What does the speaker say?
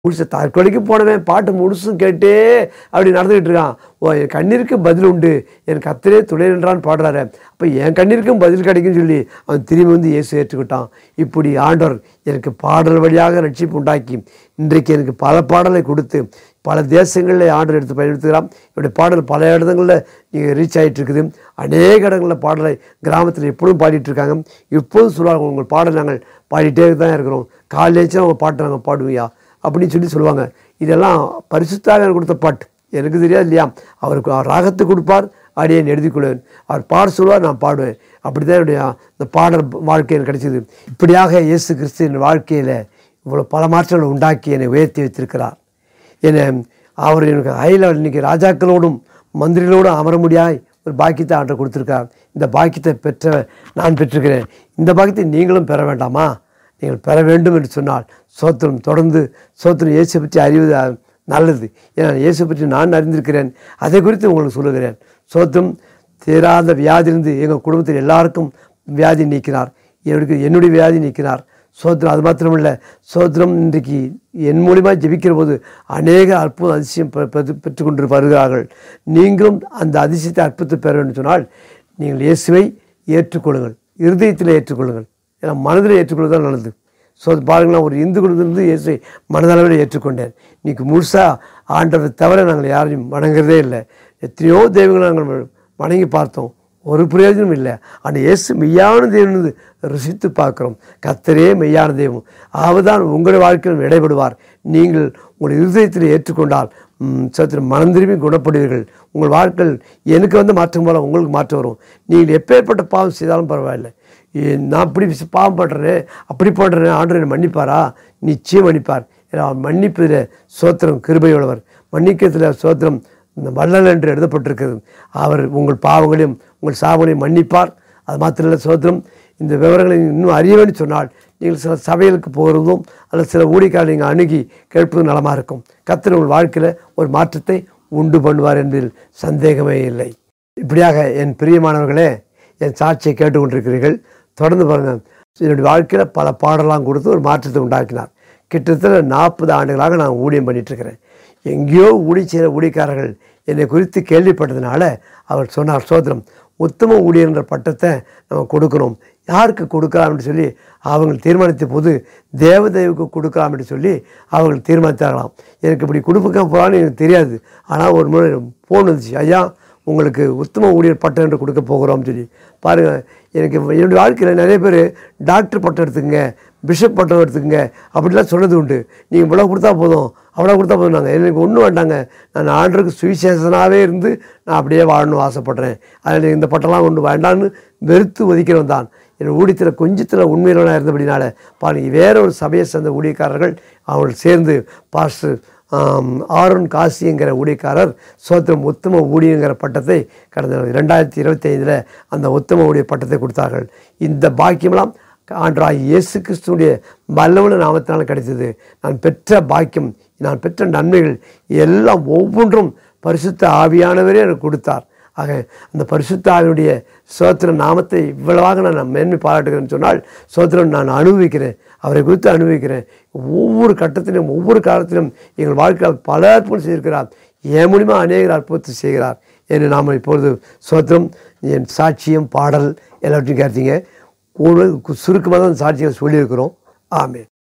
முழுச தற்கொலைக்கு போனவன் பாட்டு முழுசும் கேட்டே அப்படி நடந்துக்கிட்டு இருக்கான் ஓ என் கண்ணீருக்கு பதில் உண்டு என் கத்திரே துணை நின்றான்னு பாடுறாரு அப்போ என் கண்ணீருக்கும் பதில் கிடைக்கும்னு சொல்லி அவன் திரும்பி வந்து இயேசு ஏற்றுக்கிட்டான் இப்படி ஆண்டவர் எனக்கு பாடல் வழியாக ரட்சிப்பு உண்டாக்கி இன்றைக்கு எனக்கு பல பாடலை கொடுத்து பல தேசங்களில் ஆண்டவர் எடுத்து பயன்படுத்துகிறான் இப்படி பாடல் பல இடங்களில் நீங்கள் ரீச் ஆகிட்டு இருக்குது அநேக இடங்களில் பாடலை கிராமத்தில் எப்பொழுதும் பாடிட்டு இருக்காங்க இப்போதும் சொல்லுவாங்க உங்கள் பாடல் நாங்கள் பாடிட்டே தான் இருக்கிறோம் காலேஜில் அவங்க பாட்டு நாங்கள் பாடுவியா அப்படின்னு சொல்லி சொல்லுவாங்க இதெல்லாம் பரிசுத்தாக கொடுத்த பாட்டு எனக்கு தெரியாது இல்லையா அவருக்கு அவர் ராகத்தை கொடுப்பார் அடியேன் எழுதிக்கொள்வேன் அவர் பாட சொல்லுவார் நான் பாடுவேன் அப்படி தான் என்னுடைய இந்த பாடல் வாழ்க்கை எனக்கு கிடைச்சிது இப்படியாக இயேசு கிறிஸ்துவின் வாழ்க்கையில் இவ்வளோ பல மாற்றங்களை உண்டாக்கி என்னை உயர்த்தி வைத்திருக்கிறார் என்னை அவர் எனக்கு ஹையில் இன்னைக்கு ராஜாக்களோடும் மந்திரிகளோடும் அமர முடியாய் ஒரு பாக்கியத்தை ஆண்டர் கொடுத்துருக்கார் இந்த பாக்கியத்தை பெற்ற நான் பெற்றிருக்கிறேன் இந்த பாக்கியத்தை நீங்களும் பெற வேண்டாமா நீங்கள் பெற வேண்டும் என்று சொன்னால் சோத்திரம் தொடர்ந்து சோத்திரம் இயேசு பற்றி அறிவது அஹ், நல்லது ஏன்னா இயேசு பற்றி நான் அறிந்திருக்கிறேன் அதை குறித்து உங்களுக்கு சொல்லுகிறேன் சோத்திரம் தீராத வியாதியிலிருந்து எங்கள் குடும்பத்தில் எல்லாருக்கும் வியாதி நீக்கினார் என்னுடைய என்னுடைய வியாதி நீக்கினார் சோத்திரம் அது மாத்திரமில்லை சோத்திரம் இன்றைக்கு என் மூலியமாக ஜெபிக்கிற போது அநேக அற்புத அதிசயம் பெ- பெற்று பெற்று கொண்டு வருகிறார்கள் நீங்களும் அந்த அதிசயத்தை அற்புதத்தை பெற வேண்டும் சொன்னால் நீங்கள் இயேசுவை ஏற்றுக்கொள்ளுங்கள் இருதயத்தில் ஏற்றுக்கொள்ளுங்கள் ஏன்னா மனதில் ஏற்றுக்கொள்வது தான் நல்லது ஸோ அது பாருங்களேன் ஒரு இந்து குடும்பத்திலிருந்து இயேசுவை மனதளவில் ஏற்றுக்கொண்டேன் இன்னைக்கு முழுசாக ஆண்டவரை தவிர நாங்கள் யாரையும் வணங்குறதே இல்லை எத்தனையோ தெய்வங்களை நாங்கள் வணங்கி பார்த்தோம் ஒரு பிரயோஜனம் இல்லை அந்த இயேசு மெய்யான தெய்வம் என்று ருசித்து பார்க்குறோம் கத்தரே மெய்யான தெய்வம் அவர்தான் உங்களுடைய வாழ்க்கையில் இடைபடுவார் நீங்கள் உங்கள் இருதயத்தில் ஏற்றுக்கொண்டால் ம், சற்று மனம் திரும்பி குணப்படுவீர்கள் உங்கள் வாழ்க்கையில் எனக்கு வந்து மாற்றம் போல உங்களுக்கு மாற்றம் வரும் நீங்கள் எப்பேற்பட்ட பாவம் செய்தாலும் பரவாயில்லை ஏ, நான் இப்படி விச- பாவம் பண்ணுறேன் அப்படி பண்ணுறேன் ஆண்டவர் என்னை மன்னிப்பாரா நிச்சயம் மன்னிப்பார் ஏன்னா அவர் மன்னிப்பதில் சோத்திரம் கிருபை உள்ளவர் மன்னிக்கிறதுல சோத்திரம் இந்த வள்ளல் என்று எழுதப்பட்டிருக்கிறது அவர் உங்கள் பாவங்களையும் உங்கள் சாபங்களையும் மன்னிப்பார் அது மாத்திரம் இல்லை சோத்திரம் இந்த விவரங்களை இன்னும் அறிய வேண்டும் சொன்னால் நீங்கள் சில சபைகளுக்கு போகிறதும் அல்லது சில ஊழிக்கால் நீங்கள் அணுகி கேட்பதும் நலமாக இருக்கும் கர்த்தர் உங்கள் வாழ்க்கையில் ஒரு மாற்றத்தை உண்டு பண்ணுவார் என்பதில் சந்தேகமே இல்லை இப்படியாக என் பிரியமானவர்களே என் சாட்சியை கேட்டுக்கொண்டிருக்கிறீர்கள் தொடர்ந்து பாருங்கள் என்னுடைய வாழ்க்கையில் பல பாடலாம் கொடுத்து ஒரு மாற்றத்தை உண்டாக்கினார் கிட்டத்தட்ட நாற்பது ஆண்டுகளாக நான் ஊழியம் பண்ணிட்டு இருக்கிறேன் எங்கேயோ ஊழி செய்கிற ஊழியக்காரர்கள் என்னை குறித்து கேள்விப்பட்டதுனால அவர் சொன்னார் சோதரம் உத்தம ஊழியர் என்ற பட்டத்தை நம்ம கொடுக்கணும் யாருக்கு கொடுக்கலாம்னு சொல்லி அவங்க தீர்மானித்த போது தேவதேவுக்கு கொடுக்கலாம்னு சொல்லி அவங்க தீர்மானித்தார்களாம் எனக்கு இப்படி கொடுக்க போகலான்னு எனக்கு தெரியாது ஆனால் ஒரு முறை ஃபோன் வந்துச்சு ஐயா உங்களுக்கு உத்தம ஊழியர் பட்டம் என்று கொடுக்க போகிறோம்னு சொல்லி பாருங்கள் எனக்கு என்னுடைய வாழ்க்கையில் நிறைய பேர் டாக்டர் பட்டம் எடுத்துக்கங்க பிஷப் பட்டம் எடுத்துக்கங்க அப்படிலாம் சொன்னது உண்டு நீங்கள் இவ்வளோ கொடுத்தா போதும் அவ்வளோ கொடுத்தா போதும் நாங்கள் எனக்கு ஒன்றும் வேண்டாங்க நான் ஆண்டருக்கு சுவிசேஷனாகவே இருந்து நான் அப்படியே வாழணும் ஆசைப்பட்றேன் அதில் இந்த பட்டம்லாம் ஒன்று வேண்டான்னு வெறுத்து ஒதுக்கிறவன் தான் என் ஊழியத்தில் கொஞ்சத்தில் உண்மையிலான இருந்தபடினால பாருங்க வேற ஒரு சபையை சேர்ந்த ஊழியக்காரர்கள் அவர்கள் சேர்ந்து பாஸ்டர் ஆம், ஆரோன் காசிங்கிற ஊழியக்காரர் சோத்திரம் உத்தம ஊழியங்கிற பட்டத்தை கடந்த ரெண்டாயிரத்தி இருபத்தி ஐந்தில் அந்த உத்தம ஊழிய பட்டத்தை கொடுத்தார்கள் இந்த பாக்கியமெல்லாம் ஆண்டராய் இயேசு கிறிஸ்துடைய வல்லவன நாமத்தினால் கிடைத்தது நான் பெற்ற பாக்கியம் நான் பெற்ற நன்மைகள் எல்லாம் ஒவ்வொன்றும் பரிசுத்த ஆவியானவரே எனக்கு கொடுத்தார் ஆக அந்த பரிசுத்த ஆவியுடைய சோத்திர நாமத்தை இவ்வளவாக நான் மேன்மை பாராட்டுகிறேன்னு சொன்னால் சோத்திரம் நான் அனுபவிக்கிறேன் அவரை குறித்து அனுபவிக்கிறேன் ஒவ்வொரு கட்டத்திலும் ஒவ்வொரு காலத்திலும் எங்கள் வாழ்க்கையில் பல அற்புதம் செய்திருக்கிறார் என் மூலிமா அநேக அற்புதத்தை செய்கிறார் என்று நாம் இப்பொழுது சோத்திரம் என் சாட்சியம் பாடல் எல்லாவற்றையும் கேட்டீங்க சுருக்கமாக தான் சாட்சியம் சொல்லியிருக்கிறோம் ஆமென்